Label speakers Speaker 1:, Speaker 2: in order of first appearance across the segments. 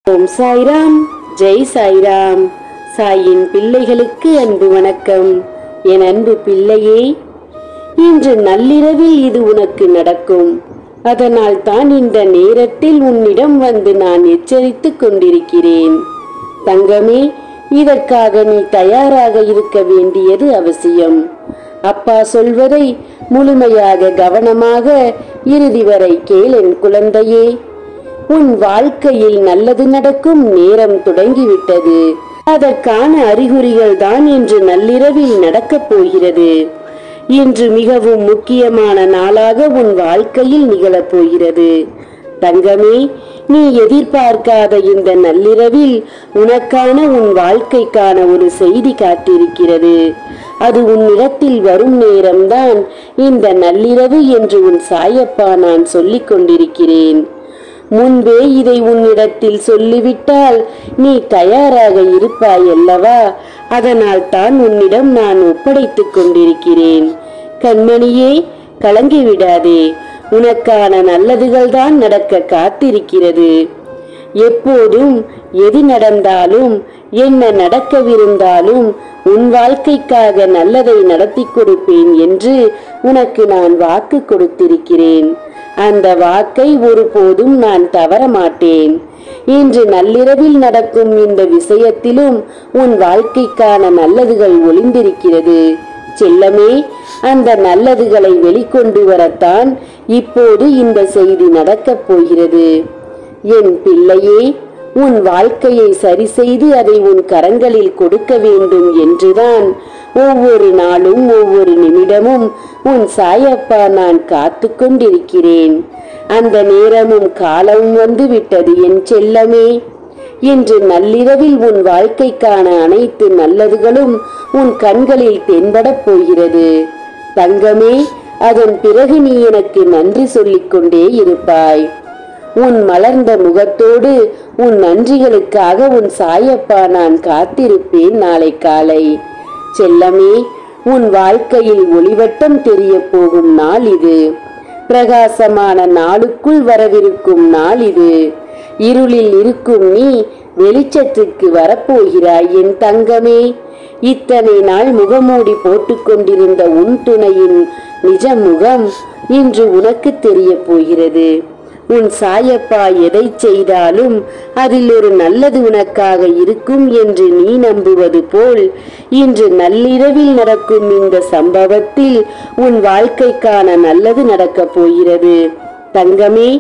Speaker 1: ஓம் சாய்ராம் ஜெய் சாய்ராம் சாயின் பிள்ளைகளுக்கு அன்பு வணக்கம் என் அன்பு பிள்ளையே இன்று நள்ளிரவில் இது உனக்கு நடக்கும் அதனால் தான் இந்த நேரத்தில் உன்னிடம் வந்து நான் எச்சரித்துக் கொண்டிருக்கிறேன் தங்கமே இதற்காக நீ தயாராக இருக்க வேண்டியது அவசியம் அப்பா சொல்வதை முழுமையாக கவனமாக இறுதி வரை கேள் என் குழந்தையே உன் வாழ்க்கையில் நல்லது நடக்கும் நேரம் தொடங்கிவிட்டது அதற்கான அறிகுறிகள் தான் இன்று நள்ளிரவில் நடக்கப் போகிறது இன்று மிகவும் முக்கியமான நாளாக உன் வாழ்க்கையில் நிகழப் போகிறது தங்கமே நீ எதிர்பார்க்காத இந்த நள்ளிரவில் உனக்கான உன் வாழ்க்கைக்கான ஒரு செய்தி காத்திருக்கிறது அது உன்னிடத்தில் வரும் நேரம்தான் இந்த நள்ளிரவு என்று உன் சாயப்பா நான் சொல்லிக் கொண்டிருக்கிறேன் முன்பே இதை உன்னிடத்தில் சொல்லிவிட்டால் நீ தயாராக இருப்பாய் அல்லவா அதனால் தான் உன்னிடம் நான் ஒப்படைத்துக் கொண்டிருக்கிறேன் கண்மணியே கலங்கி விடாதே உனக்கான நல்லதுகள் தான் நடக்க காத்திருக்கிறது எப்போதும் எது நடந்தாலும் என்ன நடக்கவிருந்தாலும் உன் வாழ்க்கைக்காக நல்லதை நடத்தி கொடுப்பேன் என்று உனக்கு நான் வாக்கு கொடுத்திருக்கிறேன் அந்த வாக்கை ஒருபோதும் நான் தவற மாட்டேன் இன்று நள்ளிரவில் நடக்கும் இந்த விஷயத்திலும் உன் வாழ்க்கைக்கான நல்லதுகள் ஒளிந்திருக்கிறது செல்லமே அந்த நல்லதுகளை வெளிக்கொண்டு வரத்தான் இப்போது இந்த செய்தி நடக்கப் போகிறது என் பிள்ளையே உன் வாழ்க்கையை சரி செய்து அதை உன் கரங்களில் கொடுக்க வேண்டும் என்றுதான் ஒவ்வொரு நாளும் ஒவ்வொரு நிமிடமும் உன் சாயப்பா நான் காத்து கொண்டிருக்கிறேன் அந்த நேரமும் காலமும் வந்து விட்டது என் செல்லமே இன்று நள்ளிரவில் உன் வாழ்க்கைக்கான அனைத்து நல்லதுகளும் உன் கண்களில் தென்படப் போகிறது தங்கமே அதன் பிறகு நீ எனக்கு நன்றி சொல்லிக் கொண்டே இருப்பாய் உன் மலர்ந்த முகத்தோடு உன் நன்றிகளுக்காக உன் சாயப்பா நான் காத்திருப்பேன் நாளை காலை செல்லமே உன் வாழ்க்கையில் ஒளிவட்டம் தெரிய போகும் நாள் இது பிரகாசமான நாளுக்குள் வரவிருக்கும் நாள் இது இருளில் இருக்கும் நீ வெளிச்சத்துக்கு வரப்போகிறாய் என் தங்கமே இத்தனை நாள் முகமூடி போட்டுக்கொண்டிருந்த உன் துணையின் நிஜ முகம் இன்று உனக்கு தெரிய போகிறது உன் சாயப்பா எதை செய்தாலும் அதில் ஒரு நல்லது உனக்காக இருக்கும் என்று நீ நம்புவது போல் இன்று நள்ளிரவில் நடக்கும் இந்த சம்பவத்தில் உன் வாழ்க்கைக்கான நல்லது நடக்கப் போகிறது தங்கமே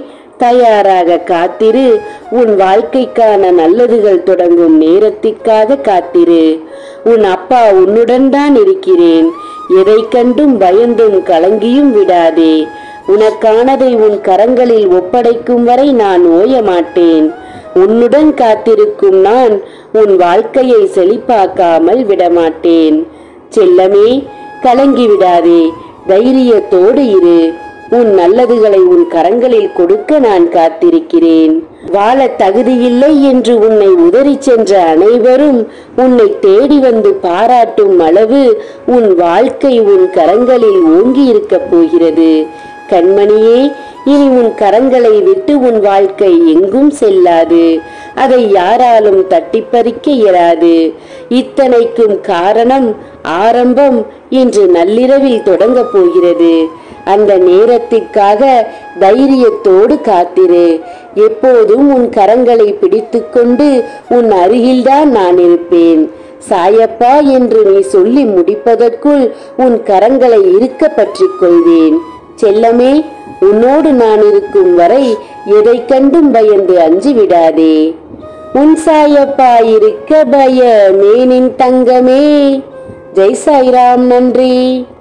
Speaker 1: தயாராக காத்திரு உன் வாழ்க்கைக்கான நல்லதுகள் தொடங்கும் நேரத்திற்காக காத்திரு உன் அப்பா உன்னுடன் தான் இருக்கிறேன் எதை கண்டும் பயந்தும் கலங்கியும் விடாதே உனக்கானதை உன் கரங்களில் ஒப்படைக்கும் வரை நான் ஓய மாட்டேன் உன்னுடன் காத்திருக்கும் நான் உன் வாழ்க்கையை செழிப்பாக்காமல் விடமாட்டேன் செல்லமே கலங்கி விடாதே தைரியத்தோடு இரு உன் நல்லதுகளை உன் கரங்களில் கொடுக்க நான் காத்திருக்கிறேன் வாழ தகுதியில்லை என்று உன்னை உதறி சென்ற அனைவரும் உன்னை தேடி வந்து பாராட்டும் அளவு உன் வாழ்க்கை உன் கரங்களில் ஓங்கி இருக்கப் போகிறது கண்மணியே இனி உன் கரங்களை விட்டு உன் வாழ்க்கை எங்கும் செல்லாது அதை யாராலும் தட்டிப்பறிக்க இயலாது இத்தனைக்கும் காரணம் ஆரம்பம் இன்று நள்ளிரவில் தொடங்கப் போகிறது அந்த நேரத்திற்காக தைரியத்தோடு காத்திரு எப்போதும் உன் கரங்களை பிடித்துக்கொண்டு உன் அருகில்தான் நான் இருப்பேன் சாயப்பா என்று நீ சொல்லி முடிப்பதற்குள் உன் கரங்களை இருக்க பற்றிக் கொள்வேன் செல்லமே உன்னோடு நான் இருக்கும் வரை எதை கண்டும் பயந்து அஞ்சி விடாதே உன் சாயப்பா இருக்க பயமே நின் தங்கமே ஜெய் சாய்ராம் நன்றி